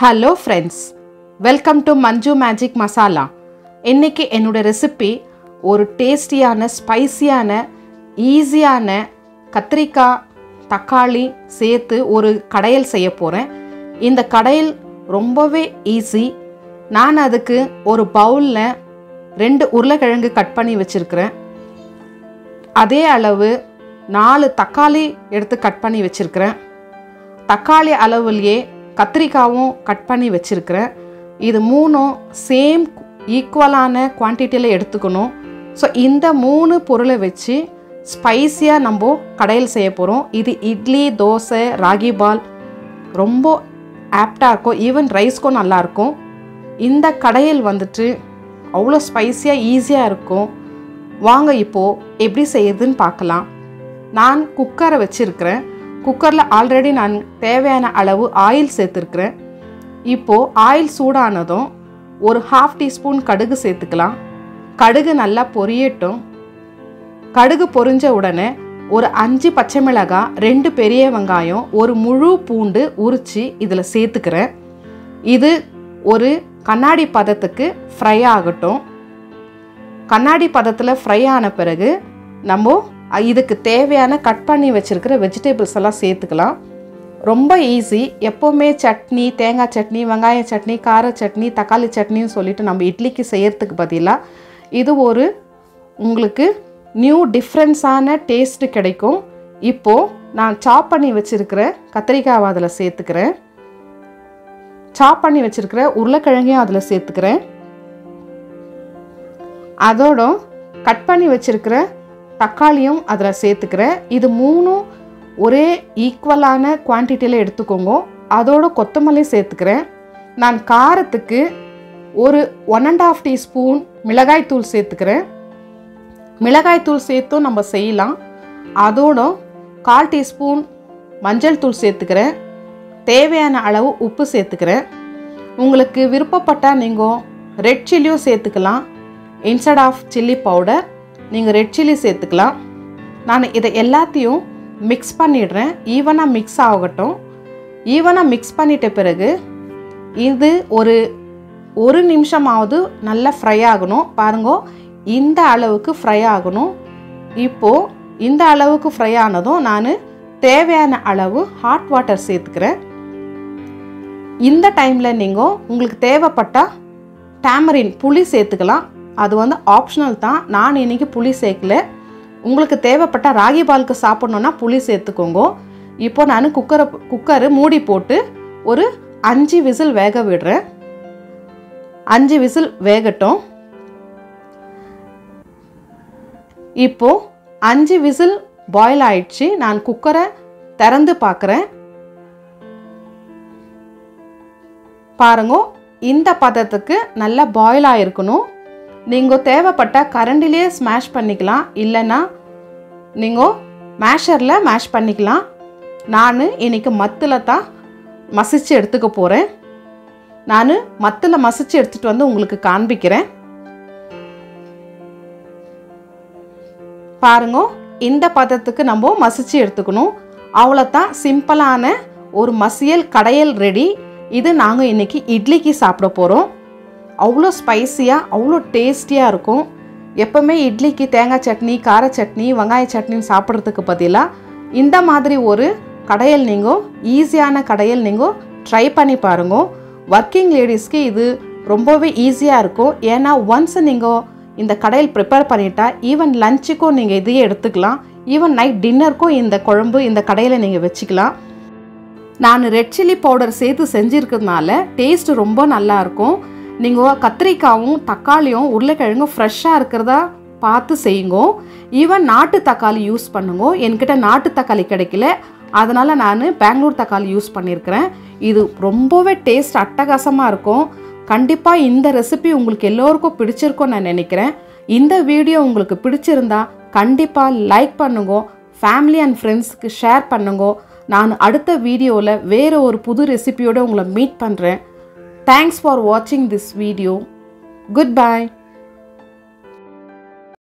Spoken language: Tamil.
hello friends welcome to Manju magic masala இன்னைக்கு என்னோட ரெசிபி ஒரு டேஸ்டியான ஸ்பைசியான ஈஸியான கத்திரிக்காய் தக்காளி சேர்த்து ஒரு கடையல் செய்ய போகிறேன் இந்த கடையல் ரொம்பவே ஈஸி நான் அதுக்கு ஒரு பவுலில் ரெண்டு உருளைக்கிழங்கு கட் பண்ணி வச்சுருக்கிறேன் அதே அளவு நாலு தக்காளி எடுத்து கட் பண்ணி வச்சுருக்கிறேன் தக்காளி அளவுலையே கத்திரிக்காவும் கட் பண்ணி வச்சுருக்கிறேன் இது மூணும் சேம் ஈக்குவலான குவான்டிட்டியில் எடுத்துக்கணும் ஸோ இந்த மூணு பொருளை வச்சு ஸ்பைஸியாக நம்ம கடையில் செய்ய போகிறோம் இது இட்லி தோசை ராகி பால் ரொம்ப ஆப்டாக இருக்கும் ஈவன் ரைஸ்க்கும் நல்லாயிருக்கும் இந்த கடையில் வந்துட்டு அவ்வளோ ஸ்பைஸியாக ஈஸியாக இருக்கும் வாங்க இப்போது எப்படி செய்யுதுன்னு பார்க்கலாம் நான் குக்கரை வச்சுருக்கிறேன் குக்கரில் ஆல்ரெடி நான் தேவையான அளவு ஆயில் சேர்த்துருக்குறேன் இப்போது ஆயில் சூடானதும் ஒரு ஹாஃப் டீஸ்பூன் கடுகு சேர்த்துக்கலாம் கடுகு நல்லா பொரியட்டும் கடுகு பொரிஞ்ச உடனே ஒரு அஞ்சு பச்சை மிளகாய் ரெண்டு பெரிய வெங்காயம் ஒரு முழு பூண்டு உரித்து இதில் சேர்த்துக்கிறேன் இது ஒரு கண்ணாடி பதத்துக்கு ஃப்ரை ஆகட்டும் கண்ணாடி பதத்தில் ஃப்ரை ஆன பிறகு நம்ம இதுக்கு தேவையான கட் பண்ணி வச்சுருக்கிற வெஜிடபிள்ஸ் எல்லாம் சேர்த்துக்கலாம் ரொம்ப ஈஸி எப்போவுமே சட்னி தேங்காய் சட்னி வெங்காய சட்னி கார சட்னி தக்காளி சட்னின்னு சொல்லிட்டு நம்ம இட்லிக்கு செய்யறதுக்கு பதிலாக இது ஒரு உங்களுக்கு நியூ டிஃப்ரென்ஸான டேஸ்ட்டு கிடைக்கும் இப்போது நான் சாப் பண்ணி வச்சுருக்கிற கத்திரிக்காவை அதில் சேர்த்துக்கிறேன் சாப் பண்ணி வச்சுருக்கிற உருளைக்கிழங்கையும் அதில் சேர்த்துக்கிறேன் அதோட கட் பண்ணி வச்சுருக்கிற தக்காளியும் அதில் சேர்த்துக்கிறேன் இது மூணும் ஒரே ஈக்குவலான குவான்டிட்டியில் எடுத்துக்கோங்க அதோட கொத்தமல்லி சேர்த்துக்கிறேன் நான் காரத்துக்கு ஒரு ஒன் அண்ட் ஆஃப் டீஸ்பூன் மிளகாய்த்தூள் சேர்த்துக்கிறேன் மிளகாய்த்தூள் சேர்த்தும் நம்ம செய்யலாம் அதோட கால் டீஸ்பூன் மஞ்சள் தூள் சேர்த்துக்கிறேன் தேவையான அளவு உப்பு சேர்த்துக்கிறேன் உங்களுக்கு விருப்பப்பட்டால் நீங்கள் ரெட் சில்லியும் சேர்த்துக்கலாம் இன்ஸ்டட் ஆஃப் சில்லி பவுடர் நீங்கள் ரெட் சில்லி சேர்த்துக்கலாம் நான் இதை எல்லாத்தையும் மிக்ஸ் பண்ணிடுறேன் ஈவனாக மிக்ஸ் ஆகட்டும் ஈவனாக மிக்ஸ் பண்ணிட்ட பிறகு இது ஒரு ஒரு நிமிஷமாவது நல்லா ஃப்ரை ஆகணும் பாருங்க இந்த அளவுக்கு ஃப்ரை ஆகணும் இப்போது இந்த அளவுக்கு ஃப்ரை ஆனதும் நான் தேவையான அளவு ஹாட் வாட்டர் சேர்த்துக்கிறேன் இந்த டைமில் நீங்கள் உங்களுக்கு தேவைப்பட்டால் டேமரின் புளி சேர்த்துக்கலாம் அது வந்து ஆப்ஷனல் தான் நான் இன்றைக்கி புளி சேர்க்கல உங்களுக்கு தேவைப்பட்ட ராகி பாலுக்கு சாப்பிட்ணுன்னா புளி சேர்த்துக்கோங்க இப்போ நான் குக்கரை குக்கரு மூடி போட்டு ஒரு அஞ்சு விசில் வேக விடுறேன் அஞ்சு விசில் வேகட்டும் இப்போ அஞ்சு விசில் பாயில் ஆயிடுச்சு நான் குக்கரை திறந்து பார்க்குறேன் பாருங்க இந்த பதத்துக்கு நல்லா பாயில் ஆகிருக்கணும் நீங்கள் தேவைப்பட்ட கரண்டிலே ஸ்மாஷ் பண்ணிக்கலாம் இல்லைன்னா நீங்கள் மேஷரில் மேஷ் பண்ணிக்கலாம் நான் இன்றைக்கி மத்தில் தான் மசிச்சு எடுத்துக்க போகிறேன் நான் மத்தில் மசிச்சு எடுத்துகிட்டு வந்து உங்களுக்கு காண்பிக்கிறேன் பாருங்க இந்த பதத்துக்கு நம்ம மசிச்சு எடுத்துக்கணும் அவ்வளோதான் சிம்பிளான ஒரு மசியல் கடையல் ரெடி இது நாங்கள் இன்றைக்கி இட்லிக்கு சாப்பிட போகிறோம் அவ்வளோ ஸ்பைஸியாக அவ்வளோ டேஸ்டியாக இருக்கும் எப்போவுமே இட்லிக்கு தேங்காய் சட்னி கார சட்னி வெங்காய சட்னின்னு சாப்பிட்றதுக்கு பதிலாக இந்த மாதிரி ஒரு கடையல் நீங்கள் ஈஸியான கடையல் நீங்கள் ட்ரை பண்ணி பாருங்க ஒர்க்கிங் லேடிஸ்க்கு இது ரொம்பவே ஈஸியாக இருக்கும் ஏன்னா ஒன்ஸ் நீங்கள் இந்த கடையில் ப்ரிப்பேர் பண்ணிட்டா ஈவன் லஞ்சுக்கும் நீங்கள் இதையே எடுத்துக்கலாம் ஈவன் நைட் டின்னருக்கும் இந்த குழம்பு இந்த கடையில் நீங்கள் வச்சுக்கலாம் நான் ரெட் சில்லி பவுடர் சேர்த்து செஞ்சுருக்கிறதுனால டேஸ்ட் ரொம்ப நல்லாயிருக்கும் நீங்கள் கத்திரிக்காயும் தக்காளியும் உருளைக்கிழங்கும் ஃப்ரெஷ்ஷாக இருக்கிறதா பார்த்து செய்யுங்க ஈவன் நாட்டு தக்காளி யூஸ் பண்ணுங்க என்கிட்ட நாட்டு தக்காளி கிடைக்கல அதனால் நான் பெங்களூர் தக்காளி யூஸ் பண்ணியிருக்கிறேன் இது ரொம்பவே டேஸ்ட் அட்டகாசமாக இருக்கும் கண்டிப்பாக இந்த ரெசிபி உங்களுக்கு எல்லோருக்கும் பிடிச்சிருக்கும்னு நான் நினைக்கிறேன் இந்த வீடியோ உங்களுக்கு பிடிச்சிருந்தா கண்டிப்பாக லைக் பண்ணுங்க ஃபேமிலி அண்ட் ஃப்ரெண்ட்ஸுக்கு ஷேர் பண்ணுங்க நான் அடுத்த வீடியோவில் வேறு ஒரு புது ரெசிபியோடு உங்களை மீட் பண்ணுறேன் தேங்க்ஸ் ஃபார் வாட்சிங் திஸ் வீடியோ குட் பை